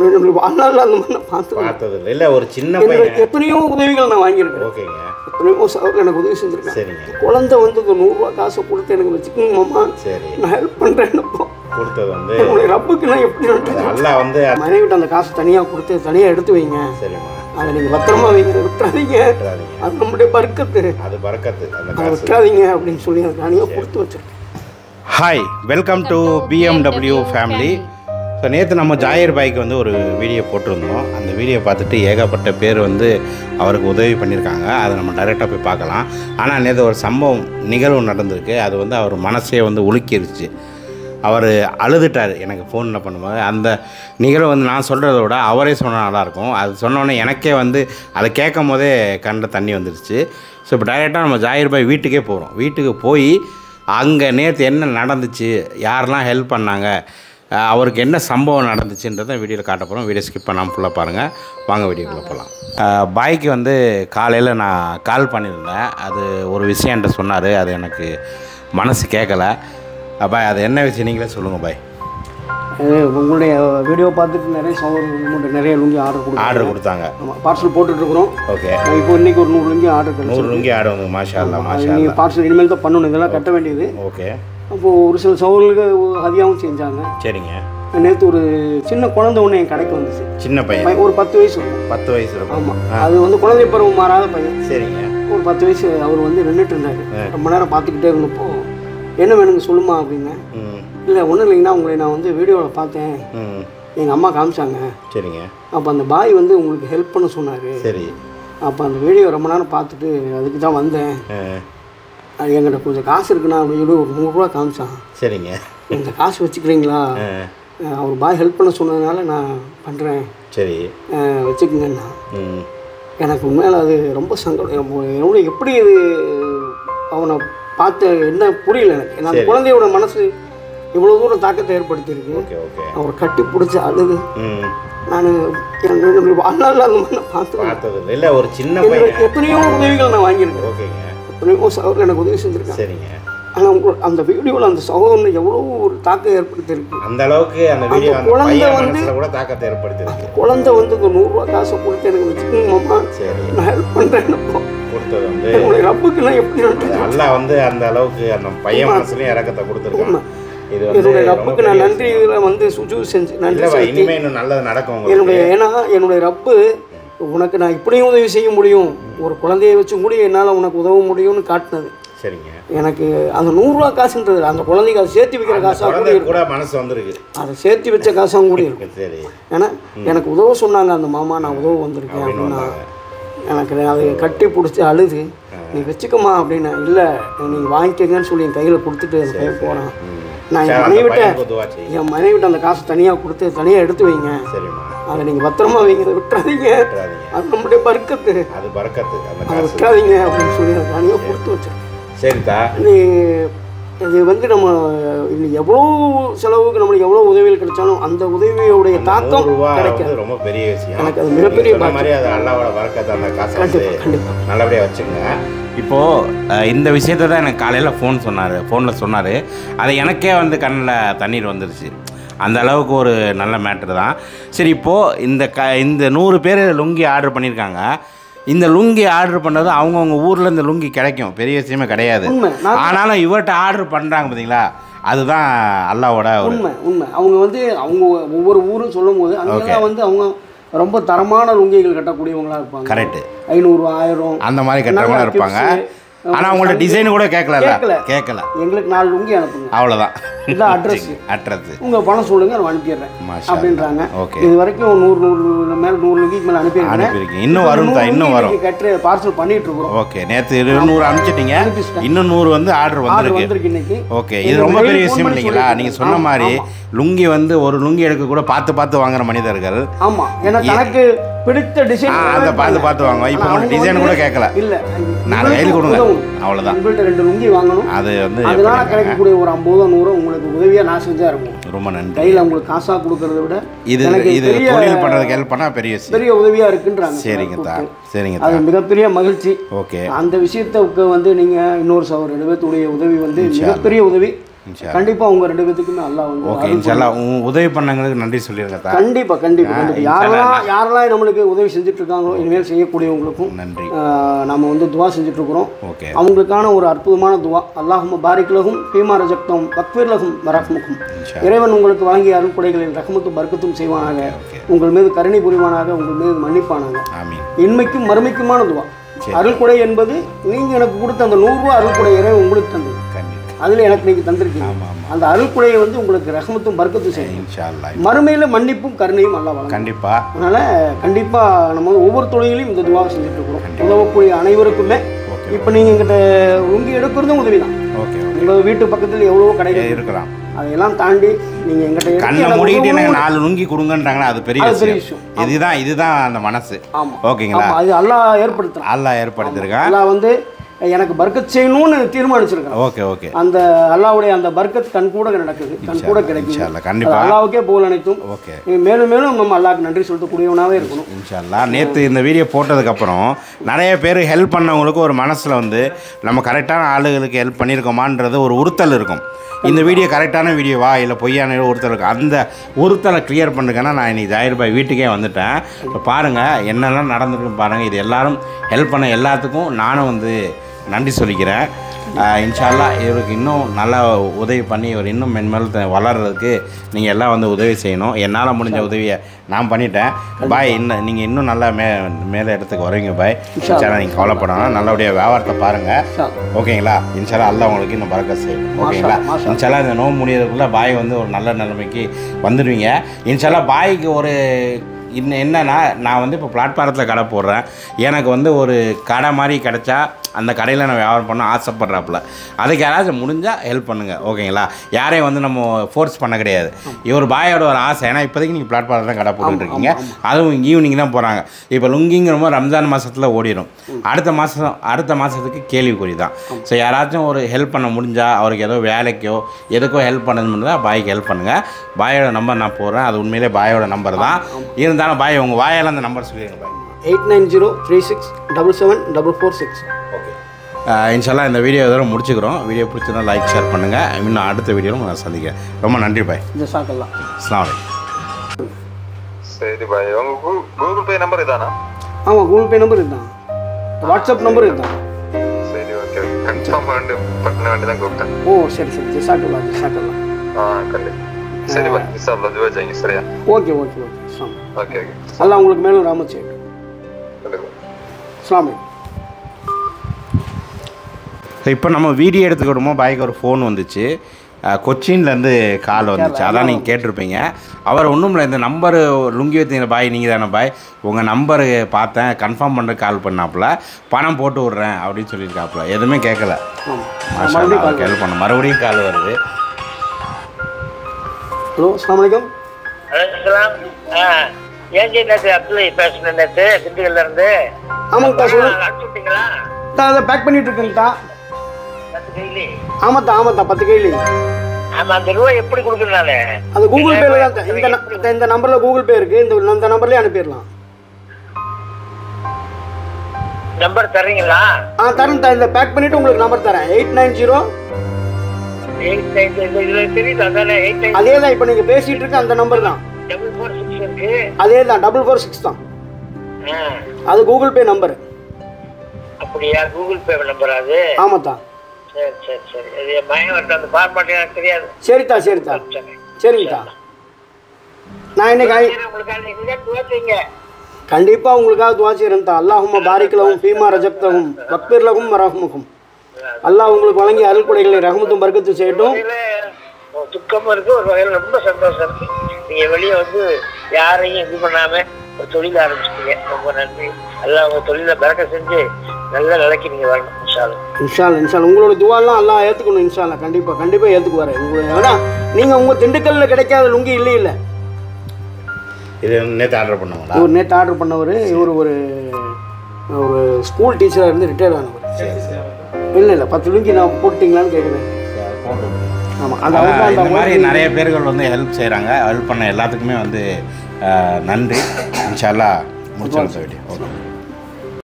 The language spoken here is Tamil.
என்னுடைய வாழ்நாளில் அந்த மாதிரி நான் பார்த்து பார்த்தது இல்லை இல்லை ஒரு சின்ன என்னோட பையன் எத்தனையோ உதவிகள் நான் வாங்கியிருக்கேன் ஓகேங்க எத்தனையோ சகோதரர் எனக்கு உதவி செஞ்சுருக்கேன் சரிங்க குழந்தை வந்து இந்த நூறுரூவா காசை கொடுத்து எனக்கு வச்சுக்கோங்க மாமா சரி நான் ஹெல்ப் பண்ணுறேன்னப்போ கொடுத்தது வந்து என்னுடைய ரப்புக்கு நான் எப்படி நன்றி நல்லா வந்து மனைவிட்ட அந்த காசு தனியாக கொடுத்து தனியாக எடுத்து வைங்க சரிம்மா அதை நீங்கள் பத்திரமா வைங்க விட்டுறாதீங்க விட்டுறாதீங்க அது நம்முடைய பறக்கத்து அது பறக்கத்து அந்த அதை காசு விட்டுறாதீங்க அப்படின்னு சொல்லி அதை தனியாக கொடுத்து வச்சிருக்கேன் hi welcome to BMW family so நேற்று நம்ம ஜாயர் பாய்க்கு வந்து ஒரு வீடியோ போட்டிருந்தோம் அந்த வீடியோ பார்த்துட்டு ஏகப்பட்ட பேர் வந்து அவருக்கு உதவி பண்ணியிருக்காங்க அதை நம்ம டைரெக்டாக போய் பார்க்கலாம் ஆனால் நேற்று ஒரு சம்பவம் நிகழ்வு நடந்திருக்கு அது வந்து அவர் மனசே வந்து உலுக்கிருச்சு அவர் அழுதுட்டார் எனக்கு ஃபோனில் பண்ணும்போது அந்த நிகழ்வு வந்து நான் சொல்கிறத விட அவரே சொன்னால் நல்லாயிருக்கும் அது சொன்னோடனே எனக்கே வந்து அதை கேட்கும் போதே கண்ணில் தண்ணி வந்துருச்சு ஸோ இப்போ டைரெக்டாக நம்ம ஜாயிர் பாய் வீட்டுக்கே போகிறோம் வீட்டுக்கு போய் அங்கே நேற்று என்ன நடந்துச்சு யாரெல்லாம் ஹெல்ப் பண்ணாங்க அஹ் அவருக்கு என்ன சம்பவம் நடந்துச்சுன்றதை வீடியோவில் காட்ட போகிறோம் வீடியோ ஸ்கிப் பண்ணாமல் ஃபுல்லாக பாருங்கள் வாங்க வீடியோக்குள்ளே போகலாம் பாய்க்கு வந்து காலையில் நான் கால் பண்ணியிருந்தேன் அது ஒரு விஷயம் என்கிட்ட சொன்னார் அது எனக்கு மனசு கேட்கல பாய் அது என்ன விஷயம் நீங்களே சொல்லுங்கள் பாய் அது உங்களுடைய வீடியோ பார்த்துட்டு நிறைய சகோதரர் நிறைய லுங்கி ஆர்டர் கொடுக்கும் ஆர்டர் கொடுத்தாங்க ஆமாம் பார்சல் போட்டுட்ருக்குறோம் ஓகே இப்போ இன்னைக்கு ஒரு நூறு லுங்கி ஆர்டர் கிடைச்சு நூறு லுங்கி ஆடு வந்து மாஷா அல்லா அது மாஷா நீங்கள் பார்சல் இனிமேல் தான் பண்ணணும் இதெல்லாம் கட்ட வேண்டியது ஓகே அப்போது ஒரு சில சகோதரர்களுக்கு ஹதியாவும் செஞ்சாங்க சரிங்க நேற்று ஒரு சின்ன குழந்தை ஒன்று என் கடைக்கு வந்துச்சு சின்ன பையன் பையன் ஒரு பத்து வயசு இருக்கும் பத்து வயசு இருக்கும் ஆமாம் அது வந்து குழந்தை பருவம் மாறாத பையன் சரிங்க ஒரு பத்து வயசு அவர் வந்து நின்றுட்டு இருந்தார் ரொம்ப நேரம் பார்த்துக்கிட்டே இருந்தப்போ என்ன வேணுங்க சொல்லுமா அப்படின்னு ம் இல்லை ஒன்றும் இல்லைங்கண்ணா உங்களை நான் வந்து வீடியோவில் பார்த்தேன் ம் எங்கள் அம்மா காமிச்சாங்க சரிங்க அப்போ அந்த பாய் வந்து உங்களுக்கு ஹெல்ப் பண்ண சொன்னார் சரி அப்போ அந்த வீடியோ ரொம்ப நேரம் பார்த்துட்டு அதுக்கு தான் வந்தேன் ஆ, அது எங்கிட்ட கொஞ்சம் காசு இருக்குண்ணா அப்படின்னு சொல்லி ஒரு நூறுரூவா காமிச்சான் சரிங்க இந்த காசு வச்சுக்கிறீங்களா ஆ, அஹ் அவர் பாய் ஹெல்ப் பண்ண சொன்னதுனால நான் பண்ணுறேன் சரி வச்சுக்கோங்கண்ணா ம் எனக்கு உண்மையில அது ரொம்ப சங்கடம் எனக்கு எவ்வளோ எப்படி இது அவனை பார்த்து என்ன புரியல எனக்கு ஏன்னா அந்த குழந்தையோட மனசு இவ்வளோ தூரம் தாக்கத்தை ஏற்படுத்தியிருக்கு ஓகே ஓகே அவர் கட்டி பிடிச்சி அழுது ம் நான் என்னுடைய வாழ்நாளில் அந்த மாதிரி நான் பார்த்து பார்த்தது இல்லை இல்லை ஒரு சின்ன என்னோட பையன் எத்தனையோ உதவிகள் நான் வாங்கியிருக்கேன் ஓகேங்க எத்தனையோ சகோதரர் எனக்கு உதவி செஞ்சுருக்காங்க சரிங்க ஆனால் உங்க அந்த வீடியோவில் அந்த சகோதரன் எவ்வளோ ஒரு தாக்கம் ஏற்படுத்தியிருக்கு அந்த அளவுக்கு அந்த வீடியோ அந்த குழந்தை பையன் வந்து- மனசுல கூட தாக்கத்தை ஏற்படுத்திருக்கு குழந்தை வந்து இந்த நூறுரூவா காசை கொடுத்து எனக்கு வச்சுக்கோங்க மாமா சரி நான் ஹெல்ப் பண்ணுறேன்னப்போ கொடுத்தது வந்து என்னுடைய ரப்புக்கு நான் எப்படி நன்றி அல்லாஹ் வந்து அந்த அளவுக்கு அந்த பையன் மனசுலயும் இறக்கத்தை கொடுத்துருக்கான் இது வந்து என்னுடைய ரொம்ப ரப்புக்கு நான் நன்றி இதில் வந்து சுஜு செஞ்சு நன்றி இல்லைவா செலுத்தி இனிமே இன்னும் நல்லது நடக்கும் உங்களுக்கு என்னுடைய ஏன்னா என்னுடைய ரப்பு உனக்கு நான் இப்படியும் உதவி செய்ய முடியும் ஒரு குழந்தையை வச்சு கூட என்னால் உனக்கு உதவ முடியும்னு காட்டினது சரிங்க எனக்கு அந்த நூறுரூவா காசுன்றது இல்ல. அந்த குழந்தைக்கு அதை சேர்த்து வைக்கிற காசாக கூட குழந்தை கூட மனசு வந்திருக்கு அதை சேர்த்து வச்ச காசாக கூட இருக்கும் சரி ஏன்னா எனக்கு உதவ சொன்னாங்க அந்த மாமா நான் உதவ வந்திருக்கேன் அப்படின்னா எனக்கு அதை கட்டி பிடிச்சி அழுது நீ வச்சுக்கம்மா அப்படின்னு இல்லை நீங்கள் வாங்கிக்கங்கன்னு சொல்லி என் கையில் கொடுத்துட்டு அந்த பையன் போகிறான் நான் என் மனைவிட்ட பையனுக்கு துவா செய்யுங்க என் மனைவிட்ட அந்த காசு தனியாக கொடுத்து தனியாக எடுத்து வைங்க சரிம்மா அதை நீங்கள் பத்திரமா வைங்க அதை விட்டுறாதீங்க விட்டுறாதீங்க அது நம்முடைய பறக்கத்து அது பறக்கத்து அந்த அதை காசு விட்டுறாதீங்க அப்படின்னு சொல்லி அதை தனியாக கொடுத்து வச்சிருக்கேன் சரிதா நீ இது வந்து நம்ம இது எவ்வளோ செலவுக்கு நம்மளுக்கு எவ்வளோ உதவிகள் கிடைச்சாலும் அந்த உதவியோடைய தாக்கம் நூறு ரூபா கிடைக்கும் வந்து ரொம்ப பெரிய விஷயம் எனக்கு அது மிகப்பெரிய நீங்க சொன்ன மாதிரி அது அல்லாவோட வரக்கத்தை அந்த காசை வந்து கண்டிப்பாக கண்டிப்பாக நல்லபடியாக வச்சுக்கோங்க இப்போது இந்த விஷயத்தை தான் எனக்கு காலையில் ஃபோன் சொன்னார் ஃபோனில் சொன்னார் அது எனக்கே வந்து கண்ணில் தண்ணீர் வந்துருச்சு அந்த அளவுக்கு ஒரு நல்ல மேட்ரு தான் சரி இப்போது இந்த க இந்த நூறு பேர் லுங்கி ஆர்டர் பண்ணியிருக்காங்க இந்த லுங்கி ஆர்டர் பண்ணது அவங்கவுங்க ஊரில் இந்த லுங்கி கிடைக்கும் பெரிய விஷயமே கிடையாது உண்மை நான் ஆனாலும் இவர்கிட்ட ஆர்டர் பண்ணுறாங்க பார்த்தீங்களா அதுதான் அல்லாவோட ஒரு உண்மை உண்மை அவங்க வந்து அவங்க ஒவ்வொரு ஊரும் சொல்லும் போது அங்கெல்லாம் வந்து அவங்க ரொம்ப தரமான லுங்கிகள் கட்டக்கூடியவங்களா இருப்பாங்க கரெக்டு ஐநூறு ஆயிரம் அந்த மாதிரி கட்டுறவங்களும் நல்லா இருப்பாங்க tips, ஆனால் அவங்கள்ட்ட டிசைன் கூட கேட்கல கேட்கல. கேட்கல எங்களுக்கு நாலு லுங்கி அனுப்புங்க அவ்வளோதான் இதான் அட்ரஸ் அட்ரஸ் உங்க பணம் சொல்லுங்க நான் அனுப்பிடுறேன் மாஷா அப்படின்றாங்க ஓகே இது வரைக்கும் நூறு நூறு மேல நூறு லுங்கிக்கு மேல அனுப்பியிருக்கேன் அனுப்பியிருக்கீங்க இன்னும் வரும் தான் இன்னும் வரும் கட்டுற பார்சல் பண்ணிட்டு இருக்கிறோம் ஓகே நேற்று நூறு அனுப்பிச்சிட்டீங்க அனுப்பிச்சிட்டேன். இன்னும் நூறு வந்து ஆர்டர் ஆர்டர் வந்திருக்கு வந்திருக்கு இன்னைக்கு ஓகே இது ரொம்ப எங்களுக்கு பெரிய phone விஷயம் பண்ணி இல்லைங்களா சொல்லிருக்காங்க. நீங்கள் சொன்ன ஆமா, மாதிரி ஆமா. லுங்கி வந்து ஒரு லுங்கி எடுக்க கூட பார்த்து பார்த்து வாங்குற மனிதர்கள் ஆமா ஏன்னா தனக்கு பிடித்த டிசைன் ஆ, அதை பார்த்து பார்த்து வாங்குவோம் இப்போ உங்களுக்கு டிசைன் கூட கேட்கல இல்ல நாலு கையில் கொடுங்க உதவும். அவ்வளோதான் உங்கள்கிட்ட ரெண்டு லுங்கி வாங்கணும் அது வந்து அதனால பண்ணிருக்காங்க. கிடைக்கக்கூடிய ஒரு ஐம்பதோ நூறோ உங்களுக்கு உதவியா நான் செஞ்சா இருக்கும் ரொம்ப நன்றி கையில உங்களுக்கு காசா கொடுக்கறத விட இது எனக்கு இது பெரிய தொழில் பண்ணுறதுக்கு ஹெல்ப் பண்ணால் பெரிய விஷயம் பெரிய உதவியா இருக்குன்றாங்க சரிங்க தான் சரிங்க அது தான் மிகப்பெரிய மகிழ்ச்சி ஓகே அந்த விஷயத்துக்கு வந்து நீங்க இன்னொரு சவர் எழுபத்துடைய உதவி வந்து மிகப்பெரிய உதவி இன்ஷா கண்டிப்பாக உங்கள் ரெண்டு பேத்துக்குமே அல்லாஹ் வந்து ஓகே இன்ஷால்லா உன் உதவி பண்ணவங்களுக்கு நன்றி சொல்லிடுங்க தா கண்டிப்பாக கண்டிப்பாக கண்டிப்பாக யாரெல்லாம் யாரெல்லாம் நம்மளுக்கு உதவி செஞ்சுட்டு இருக்காங்களோ இனிமேல் செய்யக்கூடியவங்களுக்கும் நன்றி ஆஹ், நம்ம வந்து துவா செஞ்சுட்டு இருக்கிறோம் ஓகே அவங்களுக்கான ஒரு அற்புதமான துவா அல்லாஹும் பாரிக்லகும் பீமா ரஜக்தம் பக்வீர்லகும் வரஹ்முக்கும் இன்ஷா இறைவன் உங்களுக்கு வழங்கிய அருள்கொடைகளில் ரஹமத்தும் பர்க்கத்தும் செய்வானாக ஓகே உங்கள் மீது கருணை புரிவானாக உங்கள் மீது மன்னிப்பானாங்க ஆமீன் இன்மைக்கும் மறுமைக்குமான துவா சரி. அருள்கொடை என்பது நீங்கள் எனக்கு கொடுத்த அந்த நூறுரூவா அருள்கொடை இறைவன் உங்களுக்கு தந்தது கண்டிப்பாக அதில் எனக்கு நீங்கள் தந்திருக்கீங்க ஆமாம் ஆமாம் அந்த அருள்கொடையை வந்து உங்களுக்கு ரஹமத்தும் பர்க்கத்தும் செய்யும் இன்ஷா அல்லா மறுமையில் மன்னிப்பும் கருணையும் அல்லா வழங்கும் கண்டிப்பாக அதனால் கண்டிப்பாக நம்ம வந்து ஒவ்வொரு தொழிலையும் இந்த துவாவை செஞ்சுட்டு இருக்கிறோம் உதவக்கூடிய அனைவருக்குமே ஓகே இப்போ நீங்கள் எங்கிட்ட உங்கி எடுக்கிறதும் உதவி தான் ஓகே உங்கள் வீட்டு பக்கத்தில் எவ்வளவோ கடைகள் இருக்கு. இருக்கலாம் அதையெல்லாம் தாண்டி நீங்கள் எங்கிட்ட எடுத்து கண்ணை எனக்கு மூடிட்டு உதவணும். எனக்கு நாலு லுங்கி கொடுங்கன்றாங்கன்னா அது பெரிய அது பெரிய விஷயம் விஷயம். இதுதான் இதுதான் அந்த மனசு ஆமாம் ஓகேங்களா ஆமாம் அது அல்லாஹ் ஏற்படுத்துகிறான் அல்லாஹ் ஏற்படுத்தியிருக்கான் அல்லாஹ் வந்து எனக்கு பர்க்கத் செய்யணும்னு தீர்மானிச்சிருக்கான் ஓகே ஓகே அந்த அல்லாஹ்வுடைய அந்த பர்க்கத் கண் கூட நடக்குது கண் கூட கிடைக்கும் இன்ஷா அல்லா அது கண்டிப்பாக அல்லாவுக்கே போல் அனைத்தும் ஓகே மேலும் மேலும் நம்ம அல்லாஹ்க்கு நன்றி சொல்லிட்டு கூடியவனாவே இருக்கணும் இன்ஷால்லா நேற்று இந்த வீடியோ போட்டதுக்கப்புறம் நிறைய பேர் ஹெல்ப் பண்ணவங்களுக்கு ஒரு மனசில் வந்து நம்ம கரெக்டான ஆளுகளுக்கு ஹெல்ப் பண்ணியிருக்கோமான்றது ஒரு உறுத்தல் இருக்கும் இந்த வீடியோ கரெக்டான வீடியோவா இல்லை பொய்யான உறுத்தல் இருக்கும் அந்த உறுத்தலை கிளியர் பண்ணுறதுக்கான நான் இன்னைக்கு ஜாயிர் பாய் வீட்டுக்கே வந்துட்டேன் இப்போ பாருங்கள் என்னெல்லாம் நடந்திருக்குன்னு பாருங்கள் இது எல்லாரும் ஹெல்ப் பண்ண எல்லாத்துக்கும் நானும் வந்து நன்றி சொல்லிக்கிறேன் ஆஹ் இன்ஷால்லா இவருக்கு இன்னும் நல்லா உதவி பண்ணி இவர் இன்னும் மென்மேல் த- வளர்றதுக்கு நீங்கள் எல்லாம் வந்து உதவி செய்யணும் என்னால் முடிஞ்ச உதவியை நான் பண்ணிட்டேன் பாய் இன்னும் நீங்கள் இன்னும் நல்லா மே மேலே இடத்துக்கு வருவீங்க பாய் இன்ஷால்லா நீங்கள் கவலைப்படணும் நல்லபடியாக வியாபாரத்தை பாருங்கள் இன்ஷா ஓகேங்களா இன்ஷால்லா அல்லாஹ் உங்களுக்கு இன்னும் பறக்க செய்யும் ஓகேங்களா மாஷா. இன்ஷால்லா இந்த நோம்பு முடியறதுக்குள்ளே பாய் வந்து ஒரு நல்ல நிலைமைக்கு வந்துடுவீங்க இன்ஷால்லா பாய்க்கு ஒரு இன்னும் என்னன்னா நான் வந்து இப்போ பிளாட்ஃபாரத்தில் கடை போடுறேன் எனக்கு வந்து ஒரு கடை மாதிரி கிடைச்சா அந்த கடையில் நான் வியாபாரம் பண்ண ஆசைப்படுறாப்புல அதுக்கு யாராச்சும் முடிஞ்சால் ஹெல்ப் பண்ணுங்கள் ஓகேங்களா யாரையும் வந்து நம்ம ஃபோர்ஸ் பண்ண கிடையாது இவர் பாயோட ஒரு ஆசை ஏன்னா இப்போதைக்கு நீங்கள் பிளாட்ஃபாரத்தில் தான் கடை போட்டுட்டு இருக்கீங்க அதுவும் ஈவினிங் தான் போகிறாங்க இப்போ லுங்கிங்கிற ரம்ஜான் மாதத்தில் ஓடிடும் அடுத்த மாதம் அடுத்த மாதத்துக்கு கேள்விக்குறி தான் ஸோ யாராச்சும் ஒரு ஹெல்ப் பண்ண முடிஞ்சால் அவருக்கு ஏதோ வேலைக்கோ எதுக்கோ ஹெல்ப் பண்ண முடிஞ்சா பாய்க்கு ஹெல்ப் பண்ணுங்கள் பாயோட நம்பர் நான் போடுறேன் அது உண்மையிலே பாயோட நம்பர் தான் இருந்தாலும் பாய் உங்கள் வாயால் அந்த நம்பர் சொல்லிடுங்க பாய் eight nine zero three six double seven double four six okay இன்ஷால்லா இந்த வீடியோ இதோட முடிச்சுக்கிறோம் வீடியோ பிடிச்சிருந்தா லைக் ஷேர் பண்ணுங்கள் இன்னும் அடுத்த வீடியோவில் நான் சந்திக்கிறேன் ரொம்ப நன்றி பாய் ஜசாக்கல்லாம் அஸ்லாம் வலைக்கம் சரி பாய் உங்க கூ- கூகுள் பே நம்பர் இதானா ஆமாம் கூகுள் பே நம்பர் இதுதான் வாட்ஸ்அப் நம்பர் இதுதான் சரி ஓகே கன்ஃபார்ம் பண்ணி பண்ண வேண்டி தான் கூப்பிட்டேன் ஓ சரி சரி ஜசாக்கல்லா ஜசாக்கல்லா ஆ கண்டிப்பா சரி பாய் இன்ஷா அல்லாஹ் துவா செய்யுங்க சரியா ஓகே ஓகே ஓகே இஸ்லாம் ஓகே ஓகே அல்லாஹ் உங்களுக்கு மேலும் ராமத் செய்யட்டும் கண்டிப்பா இஸ்லாம் அலைக்கும். ஸோ இப்போ நம்ம வீடியோ எடுத்துக்கிட்டோமோ பாய்க்கு ஒரு ஃபோன் வந்துச்சு அஹ், கொச்சின்லேருந்து கால் வந்துச்சு அதான் நீங்கள் கேட்டிருப்பீங்க அவர் ஒன்றும் இல்லை இந்த நம்பரு லுங்கி வைத்தீங்க பாய் நீங்கள் தானே பாய் உங்கள் நம்பரு பார்த்தேன் கன்ஃபார்ம் பண்ணுற கால் பண்ணாப்புல பணம் போட்டு விட்றேன் அப்படின்னு சொல்லியிருக்காப்புல எதுவுமே கேட்கல ஆமாம் மாஷா அல்லாஹ், அவருக்கு ஹெல்ப் பண்ண மறுபடியும் கால் வருது ஹலோ அஸ்லாம் வலைக்கம் அலைக்கலாம் ஆ ஏஜி நேற்று அப்துல் பேசுனேன் நேற்று திண்டுக்கல்ல இருந்து ஆமாங்கத்தா சொல்லு அனுப்பிச்சு விட்டீங்களா தான் அதை பேக் பண்ணிட்டு இருக்கேங்கத்தா பத்து கைலி ஆமாத்தா ஆமாத்தா பத்து கைலி ஆமா அந்த ரூபாய் எப்படி கொடுக்கணும் நானு அது கூகுள் பேல தான் தா- இந்த ந- இந்த- இந்த நம்பரில் கூகுள் பே இருக்குது இந்த இந்த நம்பர்லேயே அனுப்பிடலாம் நம்பர் தர்றீங்களா ஆ தரேன் தா இந்த பேக் பண்ணிவிட்டு உங்களுக்கு நம்பர் தரேன் eight nine zero eight nine இதுல தெரியுது அதானே எயிட் நைன் அதே தான் இப்போ நீங்கள் பேசிகிட்டு இருக்க அந்த நம்பர் தான் டபுள் ஃபோர் சிக்ஸ் இருக்கு அதே தான் டபுள் ஃபோர் சிக்ஸ் தான் ஆ, அது கூகுள் பே நம்பர் அப்படியா கூகுள் பே நம்பர் அது ஆமாத்தா சரி சரி சரி இது என் மகன் வரட்டும் அந்த ஃபார்மாட் எனக்கு தெரியாது சரித்தா சரித்தா சரி சரிங்கத்தா நான் இன்னைக்கு ஐ- சரி, உங்களுக்கு நீங்க துவச்சிங்க கண்டிப்பாக உங்களுக்காக துவா செய்கிறேன் தா அல்லாஹும்ம பாரிக்லவும் ஃபீமா ரஜப்தகும் வக்பிர்லகும் வரஹ்முகும் அல்லாஹ் உங்களுக்கு வழங்கிய அருள்கொடைகளை ரஹமத்தும் பர்க்கத்தும் செய்யட்டும் வகையில ஒரு துக்கமும் இருக்கு ஒரு வகையில ரொம்ப சந்தோஷம் இருக்கு நீங்க வெளியே வந்து யாரையும் இது பண்ணாம ஒரு தொழில் ஆரம்பிச்சிட்டீங்க ரொம்ப நன்றி எல்லாம் உங்க தொழில பறக்க செஞ்சு நல்ல நிலைக்கு நீங்க வரணும் இன்ஷால்லா. இன்ஷால் இன்ஷால் உங்களோட துவாலாம் எல்லாம் ஏற்றுக்கணும் இன்ஷால்லா கண்டிப்பாக கண்டிப்பாக ஏற்றுக்குவார் உங்களுக்கு ஏன்னா நீங்கள் உங்கள் திண்டுக்கல்லில் கிடைக்காத லுங்கி இல்லை இல்லை இது நேற்று ஆர்டர் பண்ணவங்களா இவர் நேற்று ஆர்டர் பண்ணவர் இவர் ஒரு ஒரு ஸ்கூல் டீச்சராக இருந்து ரிட்டையர் ஆனவர் இல்லை இல்லை பத்து லுங்கி நான் போட்டிங்களான்னு கேட்குறேன் ஆமாம் அந்த அவர் தான் இந்த அந்த மாதிரி நிறைய பேர்கள் வந்து ஹெல்ப் செய்கிறாங்க ஹெல்ப் பண்ண எல்லாத்துக்குமே வந்து அஹ், நன்றி இன்ஷால்லா முடிச்சு வீடியோ ஓகே